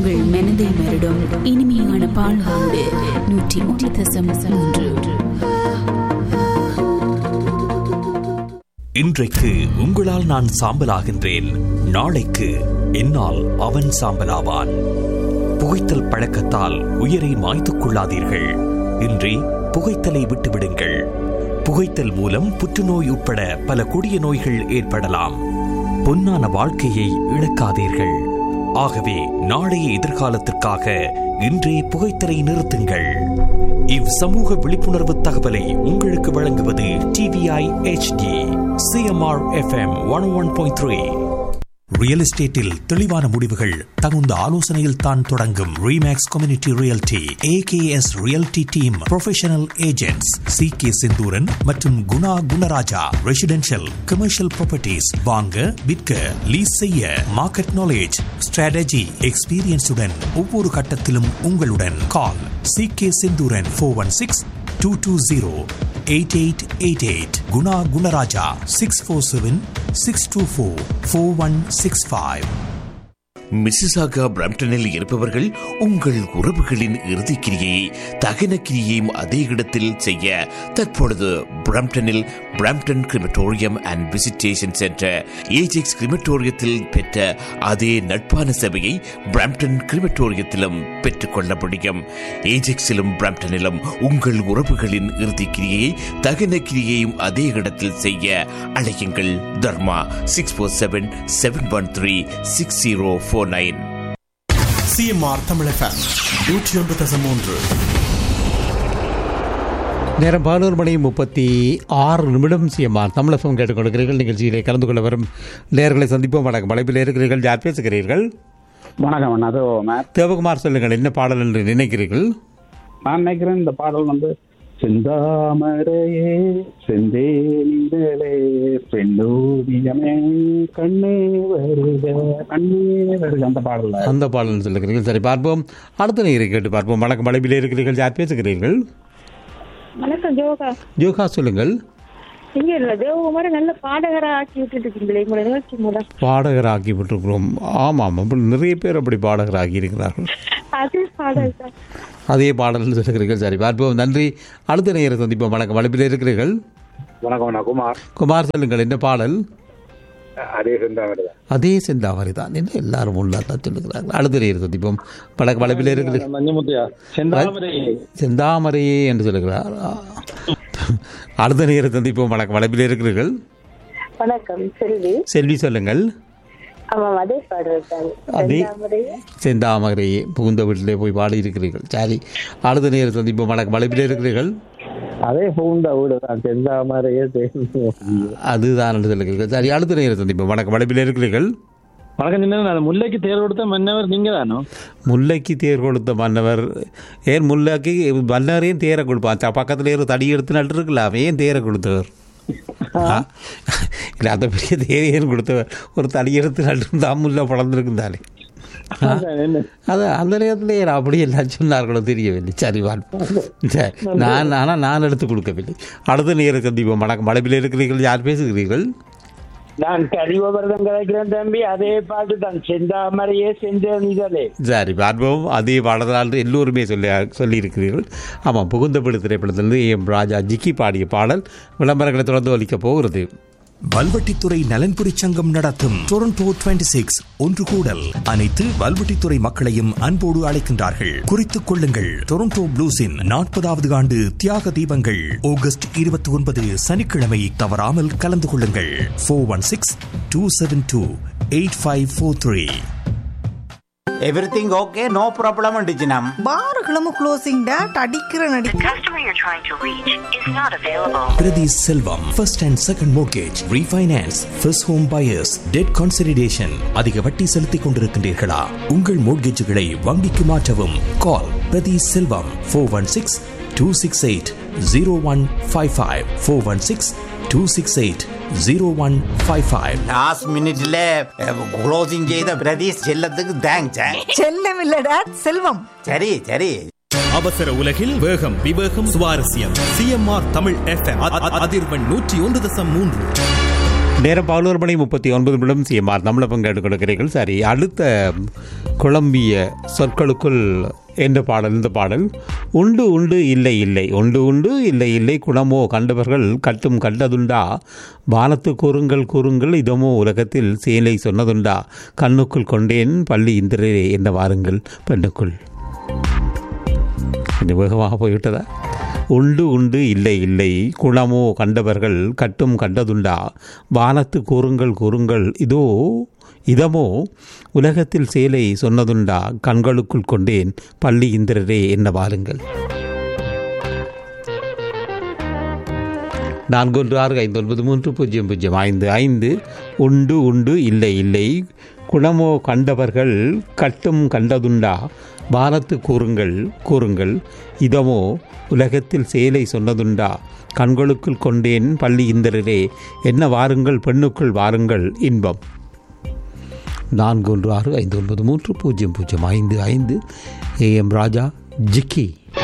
உங்கள் மனதை மருடும் இனிமையான பால்களோடு நூற்றி மூன்று தசம் மூன்று இன்றைக்கு உங்களால் நான் சாம்பலாகின்றேன் நாளைக்கு என்னால் அவன் சாம்பலாவான் புகைத்தல் பழக்கத்தால் உயிரை மாய்த்துக் கொள்ளாதீர்கள் இன்றே புகைத்தலை விட்டுவிடுங்கள் புகைத்தல் மூலம் புற்றுநோய் உட்பட பல கொடிய நோய்கள் ஏற்படலாம் பொன்னான வாழ்க்கையை இழக்காதீர்கள் ஆகவே நாளைய எதிர்காலத்திற்காக இன்றே புகைத்தலை நிறுத்துங்கள் இவ் சமூக விழிப்புணர்வு தகவலை உங்களுக்கு வழங்குவது TVI HD CMR FM one one point three real எஸ்டேட்டில் தெளிவான முடிவுகள் தகுந்த ஆலோசனையில் தான் தொடங்கும் REMAX community realty AKS realty team professional agents C K Senthooran மற்றும் Guna Gunarajah residential commercial properties வாங்க விற்க லீஸ் செய்ய மார்க்கெட் நாலேஜ் ஸ்ட்ராட்டஜி எக்ஸ்பீரியன்ஸுடன் ஒவ்வொரு கட்டத்திலும் உங்களுடன் call C K Senthooran four one six two two zero eight eight eight eight Guna Gunarajah six four seven six two four four one six five Mississauga பிரம்டனில் இருப்பவர்கள் உங்கள் உறவுகளின் இறுதிக் கிரியை தகன கிரியையும் அதே இடத்தில் செய்ய தற்பொழுது பிரம்டனில் Brampton crematorium and visitation centre Ajax கிரிமட்டோரியத்தில் பெற்ற அதே நட்பான சேவையை பிரம்டன் கிரிமட்டோரியத்திலும் பெற்றுக்கொள்ள முடியும் ஏஜெக்ஸிலும் பிரம்டனிலும் உங்கள் உறவுகளின் இறுதிக் கிரியை தகன கிரியையும் அதே இடத்தில் செய்ய அழையுங்கள் Dharma six four seven seven one three six zero four nine CMR Tamil FM நூற்றி ஒன்று தசம் மூன்று நேரம் பதினோரு மணி முப்பத்தி ஆறு நிமிடம் சிஎம்ஆர் தமிழகம் கேட்டுக்கொள்கிறீர்கள் நிகழ்ச்சியிலே கலந்து கொள்ள வரும் நேர்களை சந்திப்போம் வணக்கம் அழைப்பில் இருக்கிறீர்கள் யார் பேசுகிறீர்கள் வணக்கம் அண்ணா அது மேம் தேவகுமார் சொல்லுங்கள் என்ன பாடல் என்று நினைக்கிறீர்கள் நான் நினைக்கிறேன் இந்த பாடல் வந்து செந்தாமரையே செந்தேனிதழே பெண்ணோவியமே கண்ணே வருக கண்ணே வருக அந்த பாடல்ல அந்த பாடல் சொல்லுகிறீர்கள் சரி பார்ப்போம் அடுத்த நேரை கேட்டு பார்ப்போம் வணக்கம் அழைப்பில் இருக்கிறீர்கள் யார் பேசுகிறீர்கள் வணக்கம் ஜோகா யோகா சொல்லுங்கள் இங்க இல்ல தேவகுமார நல்ல பாடகரா ஆக்கி விட்டுட்டு இருக்கீங்களே உங்களோட நிகழ்ச்சி மூலம் பாடகர் ஆக்கி விட்டுருக்கிறோம் ஆமாம் அப்படி நிறைய பேர் அப்படி பாடகர் ஆகி இருக்கிறார்கள் அது பாடல் தான் அதே பாடல் சொல்லுகிறீர்கள் சரி பார்ப்போம் நன்றி அடுத்த நேரை சந்திப்போம் வணக்கம் அழைப்பில் இருக்கிறீர்கள் வணக்கம் அண்ணா குமார் குமார் சொல்லுங்கள் என்ன பாடல் அதே செந்தாமரை அதே செந்தாமரை தான் என்ன எல்லாரும் உள்ளா தான் சொல்லுகிறார்கள் அடுத்த நேரம் சந்திப்போம் வழக்கு வளப்பில் இருக்கிற மஞ்சமுத்தியா செந்தாமரை செந்தாமரையே என்று சொல்லுகிறார் அடுத்த நேரம் சந்திப்போம் வழக்கு வளப்பில் இருக்கிறீர்கள் வணக்கம் செல்வி செல்வி சொல்லுங்கள் ஆமாம் அதே பாடல் தான் அதே செந்தாமரையே. செந்தாமரையே புகுந்த வீட்டிலே போய் பாடி இருக்கிறீர்கள் சரி அடுத்த நேரம் சந்திப்போம் வழக்கு வளப்பில் இருக்கிறீர்கள் அதே பூண்ட வீடு தான் செந்தாமரையே அதுதான் என்று சொல்லுகிறீர்கள் சரி அடுத்த நேரம் சந்திப்போம் வணக்கம் வளப்பில் இருக்கிறீர்கள் வணக்கம் சின்ன முல்லைக்கு தேர் கொடுத்த மன்னவர் நீங்க தானோ முல்லைக்கு தேர் கொடுத்த மன்னவர் ஏன் முல்லைக்கு மன்னரையும் தேரை கொடுப்பான் த- பக்கத்துல ஒரு தடி எடுத்து நட்டுருக்கல அவன் ஏன் தேரை கொடுத்தவர் ஆ? இல்லை அந்த பெரிய தேரையும் கொடுத்தவர் ஒரு தடி எடுத்து நட்டு தான் முல்லை பழந்திருக்குந்தாலே அதான் அந்த நேரத்தில் ஏன் அப்படி எல்லாம் சொன்னார்களோ தெரியவில்லை சரி வாழ்ப்போம் சரி நான் ஆனால் நான் எடுத்து கொடுக்கவில்லை அடுத்த நேர சந்திப்போம் வணக்கம் மலைப்பில் இருக்கிறீர்கள் யார் பேசுகிறீர்கள் நான் கரிவபரதம் கிடைக்கிறேன் தம்பி அதே பாட்டு தான் செந்தாமரையே செந்தேனிதழே சரி பார்ப்போம் அதே பாடலால் எல்லோருமே சொல்லி சொல்லியிருக்கிறீர்கள் ஆமாம் புகுந்தபடி திரைப்படத்திலிருந்து எம் ராஜா ஜிக்கி பாடிய பாடல் விளம்பரங்களை தொடர்ந்து ஒலிக்கப் போகிறது வல்வெட்டித்துறை நலன்புரி சங்கம் நடத்தும் டொரண்டோ 26 சிக்ஸ் ஒன்று கூடல் அனைத்து வல்வெட்டித்துறை மக்களையும் அன்போடு அழைக்கின்றார்கள் குறித்துக் கொள்ளுங்கள் டொரண்டோ ப்ளூஸின் நாற்பதாவது ஆண்டு தியாக தீபங்கள் ஆகஸ்ட் இருபத்தி ஒன்பது சனிக்கிழமை தவறாமல் கலந்து கொள்ளுங்கள் four one six two seven two eight five four three everything okay no problem அண்டிச்சினம் பார்களும் க்ளோசிங் டேட் அடிக்கிற நடி Priti Selvam first and second mortgage refinance first home buyers debt consolidation அதிக வட்டி செலுத்திக் கொண்டிருக்கின்றீர்களா உங்கள் மோட்கேஜுகளை வங்கிக்கு மாற்றவும் call Prathi Selvam four one six two six eight zero one five five four one six two six eight zero one five five last மினிட்ல closing செய்த பிரதீஷ் செல்லத்துக்கு thanks செல்லம் இல்ல டேட் செல்வம் சரி சரி அவசர உலகில் வேகம் விவேகம் சுவாரஸ்யம் சிஎம்ஆர் தமிழ் எஃப்எம் அதிர்வெண் நூற்றி ஒன்று தசம் மூன்று நேரம் பதினோரு மணி முப்பத்தி ஒன்பது நிமிடம் சிஎம்ஆர் நம்மள பங்கெடுத்து கொடுக்கிறீர்கள் சரி அடுத்த குழம்பிய சொற்களுக்குள் என்ற பாடல் இந்த பாடல் உண்டு உண்டு இல்லை இல்லை உண்டு உண்டு இல்லை இல்லை குணமோ கண்டவர்கள் கட்டும் கண்டதுண்டா வானத்து கூறுங்கள் கூறுங்கள் இதமோ உலகத்தில் சேலை சொன்னதுண்டா கண்ணுக்குள் கொண்டேன் பள்ளி இந்திரே என்ன வாருங்கள் பெண்ணுக்குள் கொஞ்சம் வேகமாக போய்விட்டதா உண்டு உண்டு இல்லை இல்லை குளமோ கண்டவர்கள் கட்டும் கண்டதுண்டா வானத்து கூறுங்கள் கூறுங்கள் இதோ இதமோ உலகத்தில் சேலை சொன்னதுண்டா கண்களுக்குள் கொண்டேன் பள்ளி இந்திரரே என்ன வாருங்கள் நான்கு ஒன்று ஆறு ஐந்து ஒன்பது மூன்று பூஜ்ஜியம் பூஜ்ஜியம் ஐந்து ஐந்து உண்டு உண்டு இல்லை இல்லை குணமோ கண்டவர்கள் கட்டும் கண்டதுண்டா வானத்து கூறுங்கள் கூறுங்கள் இதமோ உலகத்தில் சேலை சொன்னதுண்டா கண்களுக்குள் கொண்டேன் பள்ளி இந்திரரே என்ன வாருங்கள் பெண்ணுக்குள் வாருங்கள் இன்பம் நான்கு ஒன்று ஆறு ஐந்து ஒன்பது மூன்று பூஜ்ஜியம் பூஜ்ஜியம் ஐந்து ஐந்து ஏஎம் ராஜா ஜிக்கி